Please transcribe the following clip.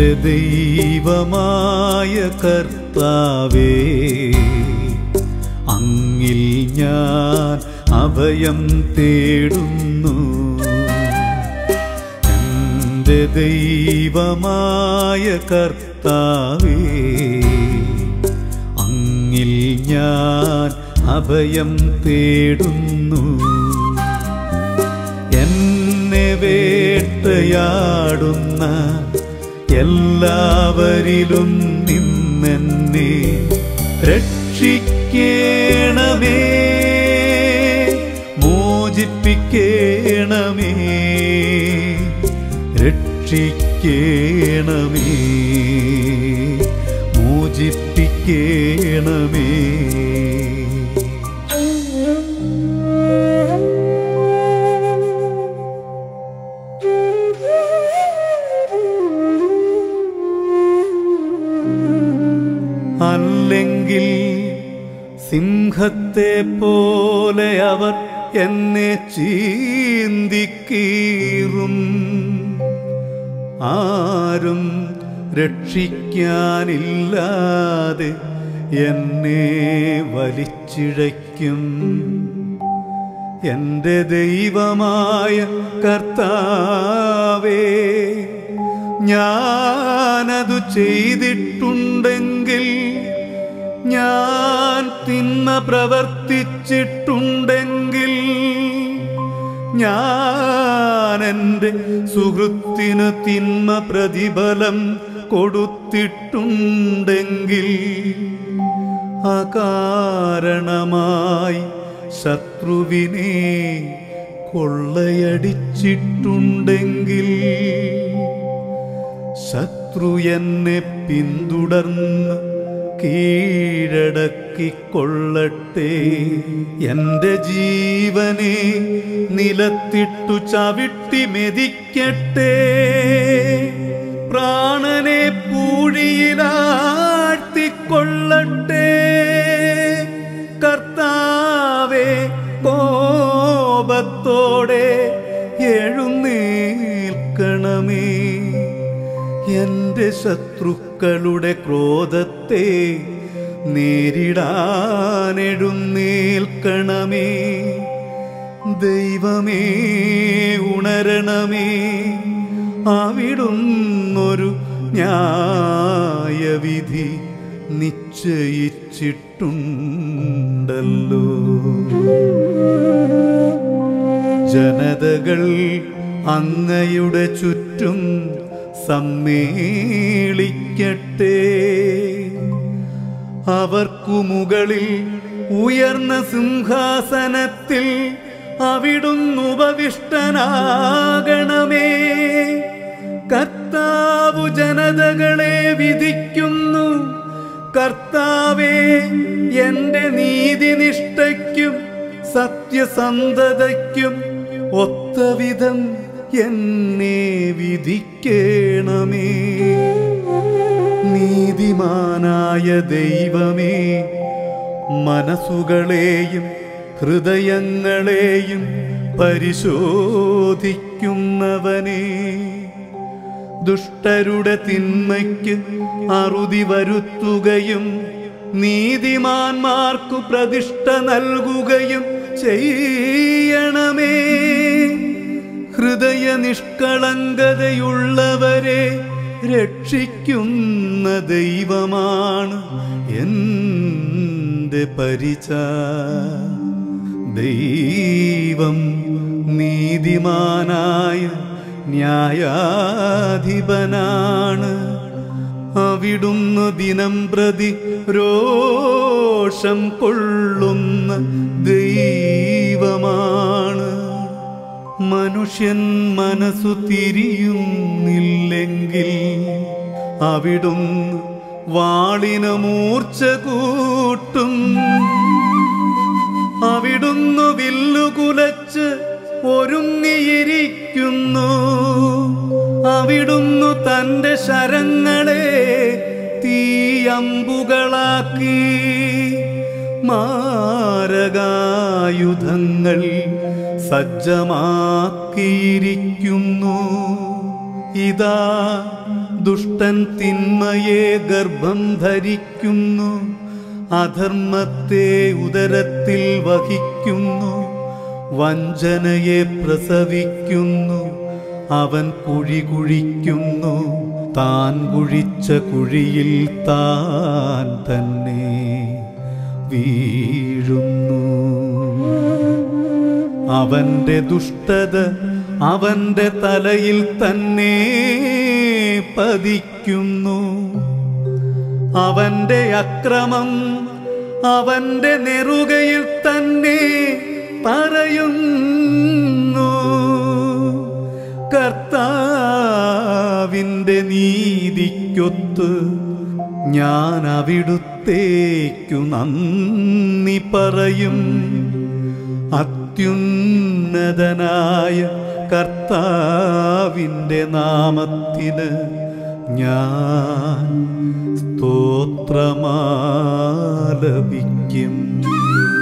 ദൈവമായ കർത്താവേ അങ്ങിൽ ഞാൻ അഭയം തേടുന്നു എൻ്റെ ദൈവമായ കർത്താവേ അങ്ങിൽ ഞാൻ അഭയം തേടുന്നു എന്നെ വേട്ടയാടുന്ന എല്ലാവരിലും നിന്നെന്നെ രക്ഷിക്കേണമേ മോചിപ്പിക്കേണമേ രക്ഷിക്കേണമേ മോചിപ്പിക്കേണമേ അല്ലെങ്കിൽ സിംഹത്തെ പോലെ അവർ എന്നെ ചീന്തിക്കീറും ആരും രക്ഷിക്കാനില്ലാതെ എന്നെ വലിച്ചിഴയ്ക്കും എൻ്റെ ദൈവമായ കർത്താവേ ഞാനതു ചെയ്തിട്ടുണ്ടെങ്കിൽ ഞാൻ തിന്മ പ്രവർത്തിച്ചിട്ടുണ്ടെങ്കിൽ ഞാൻ എൻ്റെ സുഹൃത്തിന് തിന്മ പ്രതിഫലം കൊടുത്തിട്ടുണ്ടെങ്കിൽ അകാരണമായി ശത്രുവിനെ കൊള്ളയടിച്ചിട്ടുണ്ടെങ്കിൽ ശത്രു എന്നെ പിന്തുടർന്ന് കീഴടക്കിക്കൊള്ളട്ടെ എൻ്റെ ജീവനെ നിലത്തിട്ടു ചവിട്ടി മെതിക്കട്ടെ പ്രാണനെ പൂഴിയിലാഴ്ത്തിക്കൊള്ളട്ടെ കർത്താവെ കോപത്തോടെ എഴുന്നേൽക്കണമേ എന്റെ ശത്രുക്കളുടെ ക്രോധത്തെ നേരിടാനെഴുന്നേൽക്കണമേ ദൈവമേ ഉണരണമേ അവിടുന്നൊരു ന്യായവിധി നിശ്ചയിച്ചിട്ടുണ്ടല്ലോ ജനതകൾ അങ്ങയുടെ ചുറ്റും സമ്മേളിക്കട്ടെ അവർക്കു മുകളിൽ ഉയർന്ന സിംഹാസനത്തിൽ അവിടുന്ന് ഉപവിഷ്ടനാകണമേ കർത്താവു ജനതകളെ വിധിക്കുന്നു കർത്താവേ എന്റെ നീതിനിഷ്ഠയ്ക്കും സത്യസന്ധതയ്ക്കും ഒത്തവിധം എന്നെ വിധിക്കേണമേ നീതിമാനായ ദൈവമേ മനസ്സുകളെയും ഹൃദയങ്ങളെയും പരിശോധിക്കുന്നവനേ ദുഷ്ടരുടെ തിന്മയ്ക്ക് അറുതി വരുത്തുകയും നീതിമാന്മാർക്കു പ്രതിഷ്ഠ നൽകുകയും ചെയ്യണമേ ഹൃദയ നിഷ്കളങ്കതയുള്ളവരെ രക്ഷിക്കുന്ന ദൈവമാണ് എൻ്റെ പരിച ദൈവം നീതിമാനായ ന്യായാധിപനാണ് അവിടുന്ന് ദിനം പ്രതി രോഷം കൊള്ളുന്ന ദൈവമാണ് മനുഷ്യൻ മനസ്സു തിരിയുന്നില്ലെങ്കിൽ അവിടുന്ന് വാളിന് മൂർച്ച കൂട്ടും അവിടുന്ന് വില്ലുകുലച്ച് ഒരുങ്ങിയിരിക്കുന്നു അവിടുന്ന് തന്റെ ശരങ്ങളെ തീയമ്പുകളാക്കി മാരകായുധങ്ങൾ സജ്ജമാക്കിയിരിക്കുന്നു ഇതാ ദുഷ്ടൻ തിന്മയെ ഗർഭം ധരിക്കുന്നു അധർമ്മത്തെ ഉദരത്തിൽ വഹിക്കുന്നു വഞ്ചനയെ പ്രസവിക്കുന്നു അവൻ കുഴി കുഴിക്കുന്നു താൻ കുഴിച്ച കുഴിയിൽ താൻ തന്നെ വീഴുന്നു അവന്റെ ദുഷ്ടത അവന്റെ തലയിൽ തന്നെ പതിക്കുന്നു അവന്റെ അക്രമം അവന്റെ നെറുകയിൽ തന്നെ പറയുന്നു കർത്താവിൻ്റെ നീതിക്കൊത്ത് ഞാൻ അവിടുത്തേക്കു നന്ദി പറയും അത്യുന്നതനായ കർത്താവിൻ്റെ നാമത്തിന് ഞാൻ സ്തോത്രമാലപിക്കും